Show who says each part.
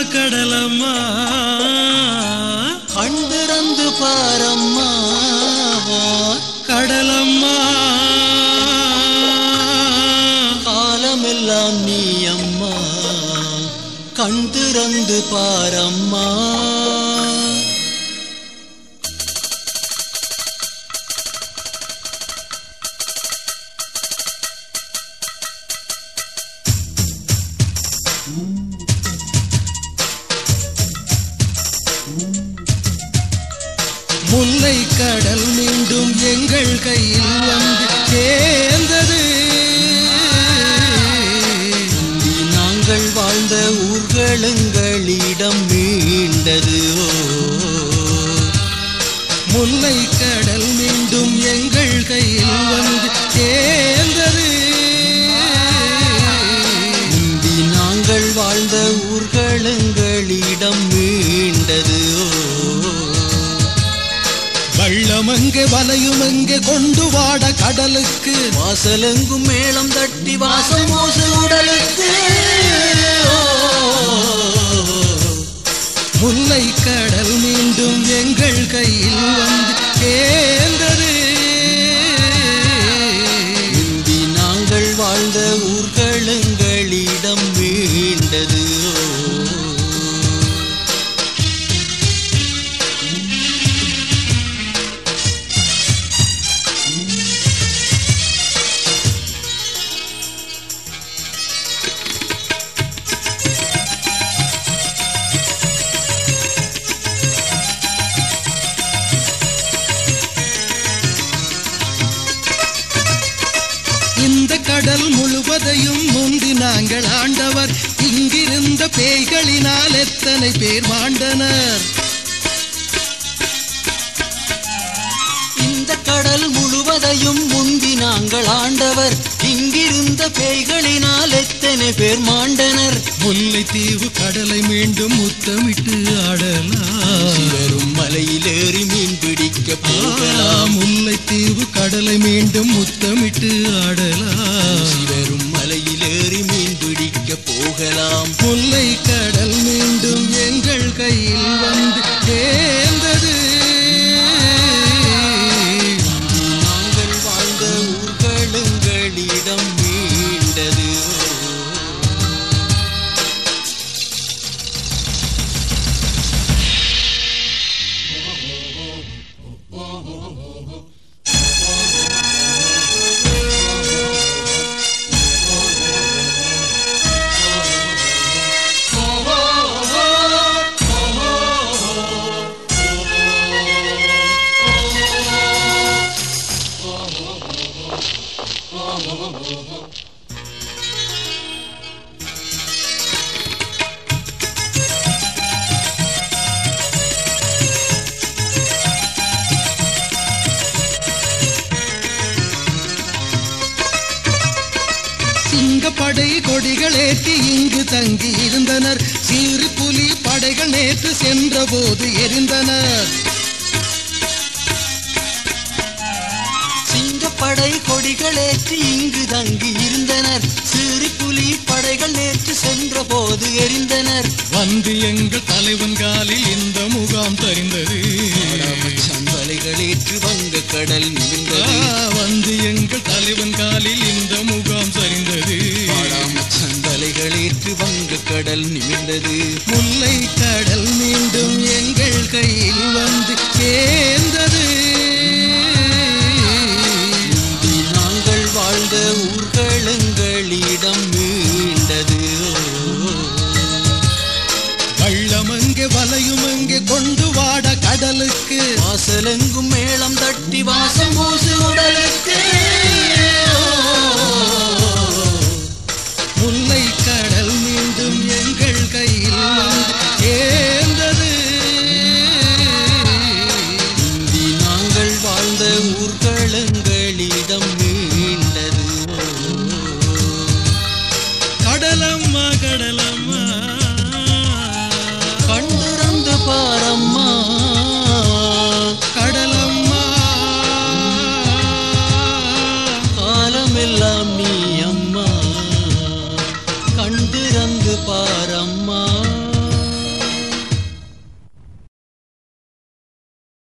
Speaker 1: கடலம்மா
Speaker 2: கண் திறந்து பாரம்மா
Speaker 1: கடலம்மா
Speaker 2: காலமெல்லாம் நீ அம்மா கண் திறந்து பாரம்மா
Speaker 1: முல்லை கடல் மீண்டும் எங்கள் கையில் வந்து சேர்ந்தது
Speaker 2: இந்தி நாங்கள் வாழ்ந்த ஊர்களுங்களிடம் மீண்டது ஓ
Speaker 1: முல்லை கடல் மீண்டும் எங்கள் கையில் வந்து சேர்ந்தது
Speaker 2: இந்தி நாங்கள் வாழ்ந்த ஊர்களுங்களிடம் மீண்டது ஓ
Speaker 1: வள்ளம் அங்கே வலையும் அங்கே கொண்டு வாட கடலுக்கு
Speaker 2: வாசலெங்கும் மேளம் தட்டி வாசம் மோச உடலுக்கு
Speaker 1: முல்லை கடல் மீண்டும் எங்கள் கையில் வந்து சேர்ந்தது
Speaker 2: இந்தி நாங்கள் வாழ்ந்த ஊர்களுங்களிடம் மீண்டது
Speaker 1: இந்த கடல் முழுவதையும் முந்தி நாங்கள் ஆண்டவர் இங்கிருந்த பேய்களினால் எத்தனை பேர் மாண்டனர்
Speaker 2: இந்த கடல் முழுவதையும் முந்தி நாங்கள் ஆண்டவர் இங்கிருந்த பேய்களினால் எத்தனை பேர் மாண்டனர்
Speaker 1: முல்லைத்தீவு கடலை மீண்டும் முத்தமிட்டு ஆடலாம்
Speaker 2: வரும் மலையிலேறி மீன் பிடிக்க போகலாம்
Speaker 1: முல்லைத்தீவு கடலை மீண்டும் முத்தமிட்டு ஆடலாம்
Speaker 2: வரும் மலையிலேறி மீன் பிடிக்க போகலாம்
Speaker 1: முல்லை கடல் மீண்டும் எங்கள் கையில் வந்து சேர்ந்தது
Speaker 2: நாங்கள் வாழ்ந்த ஊர்களுங்களிடம் மீண்டது
Speaker 1: சிங்கப்படை கொடிகள் ஏற்றி இங்கு தங்கி இருந்தனர் சீறு புலி படைகள் நேற்று சென்ற போது எரிந்தனர்
Speaker 2: சிங்கப்படை கொடிகளேற்றி இங்கு தங்கி இருந்தனர் சிறு புலி படைகள் நேற்று சென்ற போது எரிந்தனர்
Speaker 1: வந்து எங்கள் தலைவன் காலில் இந்த முகாம் தரிந்தது
Speaker 2: சம்பலைகளேற்று வங்க கடல்
Speaker 1: ஆ,
Speaker 2: நிமிர்ந்தது
Speaker 1: வந்து எங்கள் தலைவன் காலில் இந்த முகாம் சரிந்தது
Speaker 2: சம்பலைகளேற்று வங்க கடல் நிமிர்ந்தது
Speaker 1: முல்லை கடல் மீண்டும் எங்கள் கையில் வந்து சேர்ந்தது
Speaker 2: இந்தி நாங்கள் வாழ்ந்த ஊர்களுங்களிடம் மீண்டது
Speaker 1: வள்ளம் அங்கே வலையும் அங்கே கொண்டு வாட கடலுக்கு
Speaker 2: வாசலெங்கும் மேளம் தட்டி வாசம் பூசு உடலுக்கு
Speaker 1: முல்லை கடல் மீண்டும் எங்கள் கையில் வந்து சேர்ந்தது
Speaker 2: இந்தி நாங்கள் வாழ்ந்த ஊர்களுங்களிடம் மீண்டது
Speaker 1: கடலம்மா கடலம்மா
Speaker 2: கண்டிருந்து பாரம்மா
Speaker 1: கடலம்மா
Speaker 2: காலமெல்லாம் நீ அம்மா கண்டிருந்து பாரம்மா